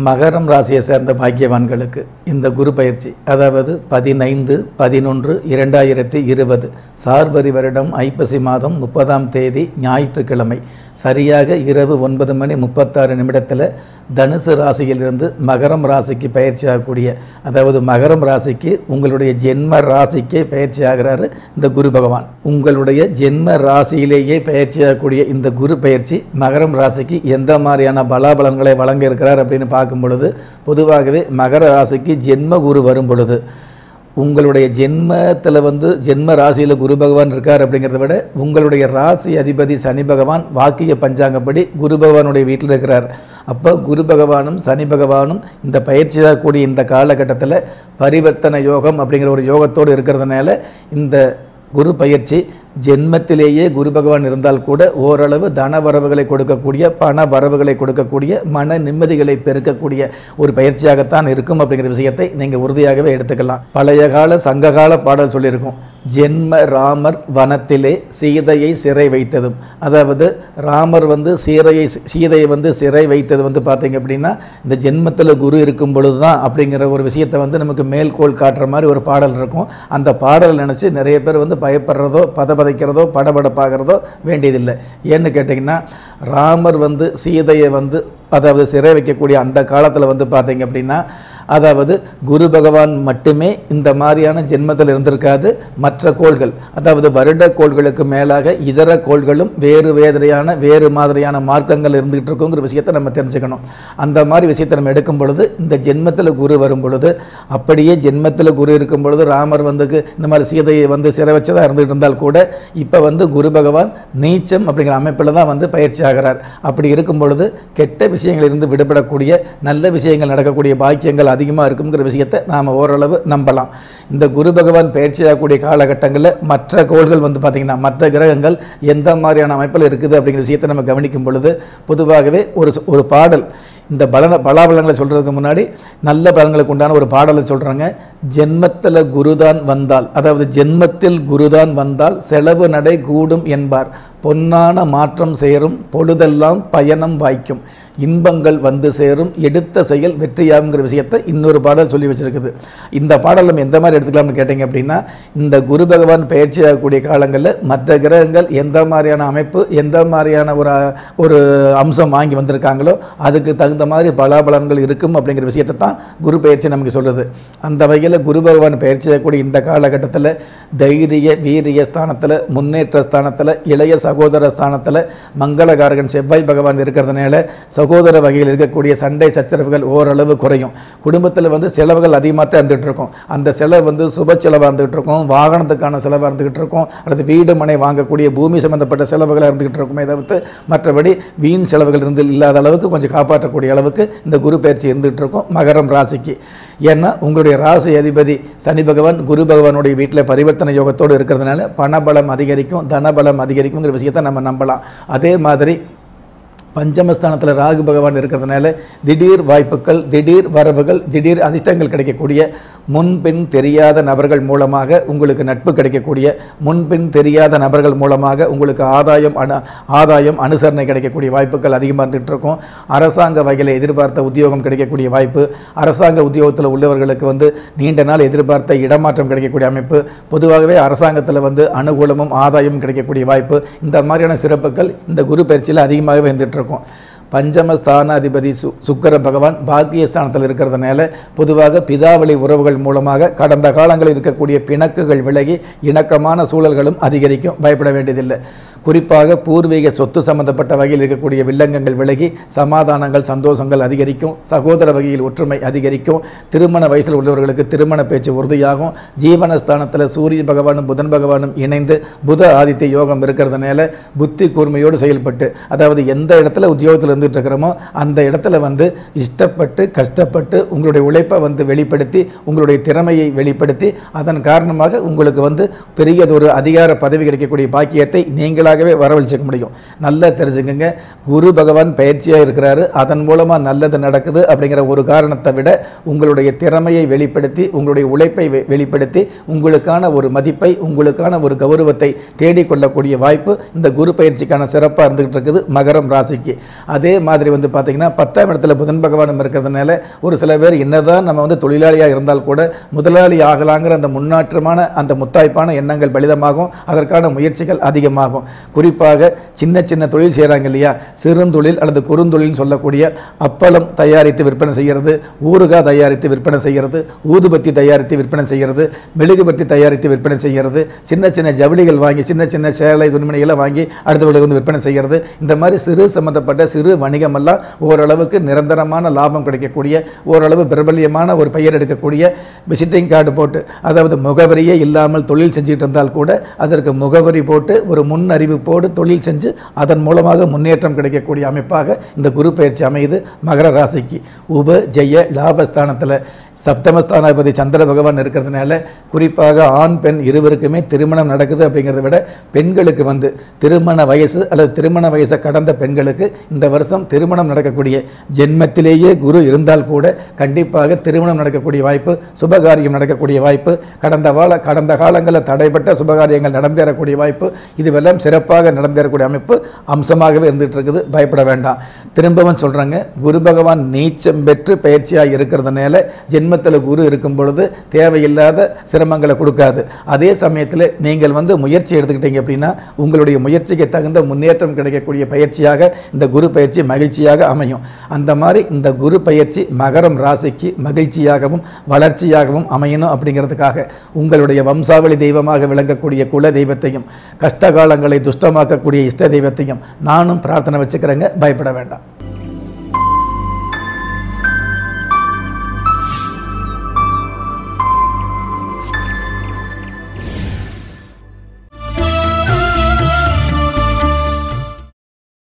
மகரம் ராசியை சேர்ந்த பாக்கியவான்களுக்கு இந்த குரு பயிற்சி அதாவது பதினைந்து பதினொன்று இரண்டாயிரத்தி இருபது சார்வரி வருடம் ஐப்பசி மாதம் முப்பதாம் தேதி ஞாயிற்றுக்கிழமை சரியாக இரவு ஒன்பது மணி முப்பத்தாறு நிமிடத்தில் தனுசு ராசியிலிருந்து மகரம் ராசிக்கு பயிற்சி ஆகக்கூடிய அதாவது மகரம் ராசிக்கு உங்களுடைய ஜென்ம ராசிக்கே பயிற்சி ஆகிறாரு இந்த குரு பகவான் உங்களுடைய ஜென்ம ராசியிலேயே பயிற்சி ஆகக்கூடிய இந்த குரு பயிற்சி மகரம் ராசிக்கு எந்த மாதிரியான பலாபலன்களை வழங்க இருக்கிறார் அப்படின்னு பார்க்கும் பொழுது பொதுவாகவே மகர ராசிக்கு ஜென்ம குரு வரும் பொழுது உங்களுடைய ஜென்மத்தில் வந்து ஜென்ம ராசியில் குரு பகவான் இருக்கார் அப்படிங்கிறத விட உங்களுடைய ராசி அதிபதி சனி பகவான் வாக்கிய பஞ்சாங்கப்படி குரு பகவானுடைய வீட்டில் இருக்கிறார் அப்போ குரு பகவானும் சனி பகவானும் இந்த பயிற்சியாகக்கூடிய இந்த காலகட்டத்தில் பரிவர்த்தன யோகம் அப்படிங்கிற ஒரு யோகத்தோடு இருக்கிறதுனால இந்த குரு பயிற்சி ஜென்மத்திலேயே குரு பகவான் இருந்தால் கூட ஓரளவு தன வரவுகளை கொடுக்கக்கூடிய பண வரவுகளை கொடுக்கக்கூடிய மன நிம்மதிகளை பெருக்கக்கூடிய ஒரு பயிற்சியாகத்தான் இருக்கும் அப்படிங்கிற விஷயத்தை நீங்கள் உறுதியாகவே எடுத்துக்கலாம் பழைய கால சங்ககால பாடல் சொல்லியிருக்கும் ஜென்ம ராமர் வனத்திலே சீதையை சிறை வைத்ததும் அதாவது ராமர் வந்து சீரையை சீதையை வந்து சிறை வைத்தது வந்து பார்த்தீங்க அப்படின்னா இந்த ஜென்மத்தில் குரு இருக்கும் பொழுது தான் அப்படிங்கிற ஒரு விஷயத்தை வந்து நமக்கு மேல்கோள் காட்டுற மாதிரி ஒரு பாடல் இருக்கும் அந்த பாடல் நினச்சி நிறைய பேர் வந்து பயப்படுறதோ பதபதைக்கிறதோ படபடப்பாகிறதோ வேண்டியதில்லை ஏன்னு கேட்டிங்கன்னா ராமர் வந்து சீதையை வந்து அதாவது சிறை வைக்கக்கூடிய அந்த காலத்தில் வந்து பார்த்தீங்க அப்படின்னா அதாவது குரு பகவான் மட்டுமே இந்த மாதிரியான ஜென்மத்தில் இருந்திருக்காது மற்ற கோள்கள் அதாவது வருட கோள்களுக்கு மேலாக இதர கோள்களும் வேறு வேதனையான வேறு மாதிரியான மார்க்கங்கள் இருந்துகிட்டு இருக்குங்கிற விஷயத்தை நம்ம தெரிஞ்சுக்கணும் அந்த மாதிரி விஷயத்தை நம்ம எடுக்கும் பொழுது இந்த ஜென்மத்தில் குரு வரும் பொழுது அப்படியே ஜென்மத்தில் குரு இருக்கும் பொழுது ராமர் வந்துக்கு இந்த மாதிரி சீதையை வந்து சிறை வச்சதாக இருந்துகிட்டு இருந்தால் கூட இப்போ வந்து குரு பகவான் நீச்சம் அப்படிங்கிற அமைப்பில் தான் வந்து பயிற்சி ஆகிறார் அப்படி இருக்கும் பொழுது கெட்ட விஷயங்களிலிருந்து விடுபடக்கூடிய நல்ல விஷயங்கள் நடக்கக்கூடிய பாக்கியங்கள் அதிகமாக இருக்குங்கிற விஷயத்தை நாம் ஓரளவு நம்பலாம் இந்த குரு பகவான் பயிற்சியாகக்கூடிய காலகட்டங்களில் மற்ற கோள்கள் வந்து பார்த்திங்கன்னா மற்ற கிரகங்கள் எந்த மாதிரியான அமைப்பில் இருக்குது அப்படிங்கிற விஷயத்தை நம்ம கவனிக்கும் பொழுது பொதுவாகவே ஒரு ஒரு பாடல் இந்த பலன பலாபலங்களை சொல்கிறதுக்கு முன்னாடி நல்ல பலன்களுக்கு உண்டான ஒரு பாடலை சொல்கிறாங்க ஜென்மத்தில் குருதான் வந்தால் அதாவது ஜென்மத்தில் குருதான் வந்தால் செலவு நடை கூடும் என்பார் பொன்னான மாற்றம் சேரும் பொழுதெல்லாம் பயணம் வாய்க்கும் இன்பங்கள் வந்து சேரும் எடுத்த செயல் வெற்றியாகுங்கிற விஷயத்தை இன்னொரு பாடல் சொல்லி வச்சிருக்குது இந்த பாடல் நம்ம எந்த மாதிரி எடுத்துக்கலாம்னு கேட்டிங்க அப்படின்னா இந்த குரு பகவான் பயிற்சி ஆகக்கூடிய காலங்களில் மற்ற கிரகங்கள் எந்த மாதிரியான அமைப்பு எந்த மாதிரியான ஒரு ஒரு அம்சம் வாங்கி வந்திருக்காங்களோ அதுக்கு தகுந்த மாதிரி பலாபலன்கள் இருக்கும் அப்படிங்கிற விஷயத்தை தான் குரு பயிற்சி நமக்கு சொல்லுது அந்த வகையில் குரு பகவான் பயிற்சி ஆகக்கூடிய இந்த காலகட்டத்தில் தைரிய வீரிய ஸ்தானத்தில் முன்னேற்ற ஸ்தானத்தில் இளைய சகோதர ஸ்தானத்தில் மங்களகாரகன் செவ்வாய் பகவான் இருக்கிறதுனால சகோதர வகையில் இருக்கக்கூடிய சண்டை சச்சரவுகள் ஓரளவு குறையும் குடும்பத்தில் வந்து செலவுகள் அதிகமாக தான் இருந்துகிட்டு இருக்கும் அந்த செலவு வந்து சுப செலவாக இருந்துகிட்டு இருக்கும் வாகனத்துக்கான செலவாக இருந்துகிட்டு இருக்கும் அல்லது வீடு மனை வாங்கக்கூடிய பூமி சம்பந்தப்பட்ட செலவுகளாக இருந்துகிட்டு இருக்குமே தவிர்த்து மற்றபடி வீண் செலவுகள் இருந்து இல்லாத அளவுக்கு கொஞ்சம் காப்பாற்றக்கூடிய அளவுக்கு இந்த குரு பயிற்சி இருந்துகிட்டு இருக்கும் மகரம் ராசிக்கு ஏன்னா உங்களுடைய ராசி அதிபதி சனி பகவான் குரு பகவானுடைய வீட்டில் பரிவர்த்தனை யோகத்தோடு இருக்கிறதுனால பணபலம் அதிகரிக்கும் தனபலம் அதிகரிக்குங்கிற விஷயத்தை நம்ம நம்பலாம் அதே மாதிரி பஞ்சமஸ்தானத்தில் ராகு பகவான் இருக்கிறதுனால திடீர் வாய்ப்புகள் திடீர் வரவுகள் திடீர் அதிர்ஷ்டங்கள் கிடைக்கக்கூடிய முன்பின் தெரியாத நபர்கள் மூலமாக உங்களுக்கு நட்பு கிடைக்கக்கூடிய முன்பின் தெரியாத நபர்கள் மூலமாக உங்களுக்கு ஆதாயம் அனு ஆதாயம் அனுசரணை கிடைக்கக்கூடிய வாய்ப்புகள் அதிகமாக இருந்துகிட்டு இருக்கும் அரசாங்க வகையில் எதிர்பார்த்த உத்தியோகம் கிடைக்கக்கூடிய வாய்ப்பு அரசாங்க உத்தியோகத்தில் உள்ளவர்களுக்கு வந்து நீண்ட நாள் எதிர்பார்த்த இடமாற்றம் கிடைக்கக்கூடிய அமைப்பு பொதுவாகவே அரசாங்கத்தில் வந்து அனுகூலமும் ஆதாயமும் கிடைக்கக்கூடிய வாய்ப்பு இந்த மாதிரியான சிறப்புகள் இந்த குரு பயிற்சியில் அதிகமாகவே வந்துட்டு இருக்கும் பஞ்சமஸ்தானாதிபதி சு சுக்கர பகவான் பாக்கியஸ்தானத்தில் இருக்கிறதுனால பொதுவாக பிதாவளி உறவுகள் மூலமாக கடந்த காலங்களில் இருக்கக்கூடிய பிணக்குகள் விலகி இணக்கமான சூழல்களும் அதிகரிக்கும் பயப்பட வேண்டியதில்லை குறிப்பாக பூர்வீக சொத்து சம்பந்தப்பட்ட வகையில் இருக்கக்கூடிய வில்லங்கங்கள் விலகி சமாதானங்கள் சந்தோஷங்கள் அதிகரிக்கும் சகோதர வகையில் ஒற்றுமை அதிகரிக்கும் திருமண வயசில் உள்ளவர்களுக்கு திருமண பேச்சு உறுதியாகும் ஜீவனஸ்தானத்தில் சூரிய பகவானும் புதன் பகவானும் இணைந்து புத ஆதித்ய யோகம் இருக்கிறதுனால புத்தி கூர்மையோடு செயல்பட்டு அதாவது எந்த இடத்துல உத்தியோகத்தில் இருந்துட்டு இருக்கிறோமோ அந்த இடத்துல வந்து இஷ்டப்பட்டு கஷ்டப்பட்டு உங்களுடைய உழைப்பை வந்து வெளிப்படுத்தி உங்களுடைய திறமையை வெளிப்படுத்தி அதன் காரணமாக உங்களுக்கு வந்து பெரியதொரு அதிகார பதவி கிடைக்கக்கூடிய பாக்கியத்தை நீங்களாகவே வரவழைச்சிக்க முடியும் நல்லா தெரிஞ்சுக்கங்க குரு பகவான் பயிற்சியாக இருக்கிறாரு அதன் மூலமாக நல்லது நடக்குது அப்படிங்கிற ஒரு காரணத்தை விட உங்களுடைய திறமையை வெளிப்படுத்தி உங்களுடைய உழைப்பை வெ- வெளிப்படுத்தி உங்களுக்கான ஒரு மதிப்பை உங்களுக்கான ஒரு கௌரவத்தை தேடிக்கொள்ளக்கூடிய வாய்ப்பு இந்த குரு பயிற்சிக்கான சிறப்பாக இருந்துகிட்டு இருக்குது மகரம் ராசிக்கு அதே அதே மாதிரி வந்து பார்த்திங்கன்னா பத்தாம் இடத்துல புதன் பகவானும் இருக்கிறதுனால ஒரு சில பேர் என்னதான் நம்ம வந்து தொழிலாளியாக இருந்தால் கூட முதலாளி ஆகலாங்கிற அந்த முன்னாற்றமான அந்த முத்தாய்ப்பான எண்ணங்கள் பலிதமாகும் அதற்கான முயற்சிகள் அதிகமாகும் குறிப்பாக சின்ன சின்ன தொழில் செய்கிறாங்க இல்லையா சிறுந்தொழில் அல்லது குறுந்தொழில்னு சொல்லக்கூடிய அப்பளம் தயாரித்து விற்பனை செய்கிறது ஊறுகாய் தயாரித்து விற்பனை செய்கிறது ஊதுபத்தி தயாரித்து விற்பனை செய்கிறது மெழுகுபத்தி தயாரித்து விற்பனை செய்கிறது சின்ன சின்ன ஜவுளிகள் வாங்கி சின்ன சின்ன சேலை துணிமணிகளை வாங்கி அடுத்தவர்களுக்கு வந்து விற்பனை செய்கிறது இந்த மாதிரி சிறு சம்பந்தப்பட்ட சிறு வணிகமெல்லாம் ஓரளவுக்கு நிரந்தரமான லாபம் கிடைக்கக்கூடிய ஓரளவு பிரபல்யமான ஒரு பெயர் எடுக்கக்கூடிய விசிட்டிங் கார்டு போட்டு அதாவது முகவரியே இல்லாமல் தொழில் செஞ்சுட்டு இருந்தால் கூட அதற்கு முகவரி போட்டு ஒரு முன் அறிவிப்போடு தொழில் செஞ்சு அதன் மூலமாக முன்னேற்றம் கிடைக்கக்கூடிய அமைப்பாக இந்த குரு பயிற்சி அமையுது மகர ராசிக்கு உப ஜெய லாபஸ்தானத்தில் சப்தமஸ்தானாதிபதி சந்திர பகவான் இருக்கிறதுனால குறிப்பாக ஆண் பெண் இருவருக்குமே திருமணம் நடக்குது அப்படிங்கிறத விட பெண்களுக்கு வந்து திருமண வயசு அல்லது திருமண வயசை கடந்த பெண்களுக்கு இந்த வருஷம் திருமணம் நடக்கக்கூடிய ஜென்மத்திலேயே குரு இருந்தால் கூட கண்டிப்பாக திருமணம் நடக்கக்கூடிய வாய்ப்பு சுபகாரியம் நடக்கக்கூடிய வாய்ப்பு கடந்த கால கடந்த காலங்களில் தடைப்பட்ட சுபகாரியங்கள் நடந்தேறக்கூடிய வாய்ப்பு இதுவெல்லாம் சிறப்பாக நடந்தேறக்கூடிய அமைப்பு அம்சமாகவே இருந்துகிட்டு இருக்குது பயப்பட வேண்டாம் திரும்பவும் சொல்கிறேங்க குரு பகவான் நீச்சம் பெற்று பயிற்சியாக இருக்கிறதுனால ஜென்மத்தில் குரு இருக்கும் பொழுது தேவையில்லாத சிரமங்களை கொடுக்காது அதே சமயத்தில் நீங்கள் வந்து முயற்சி எடுத்துக்கிட்டீங்க அப்படின்னா உங்களுடைய முயற்சிக்கு தகுந்த முன்னேற்றம் கிடைக்கக்கூடிய பயிற்சியாக இந்த குரு பயிற்சி மகிழ்ச்சியாக அமையும் அந்த மாதிரி இந்த குரு பயிற்சி மகரம் ராசிக்கு மகிழ்ச்சியாகவும் வளர்ச்சியாகவும் அமையணும் அப்படிங்கிறதுக்காக உங்களுடைய வம்சாவளி தெய்வமாக விளங்கக்கூடிய குல தெய்வத்தையும் கஷ்டகாலங்களை துஷ்டமாக்கக்கூடிய இஷ்ட தெய்வத்தையும் நானும் பிரார்த்தனை வச்சுக்கிறேங்க பயப்பட வேண்டாம்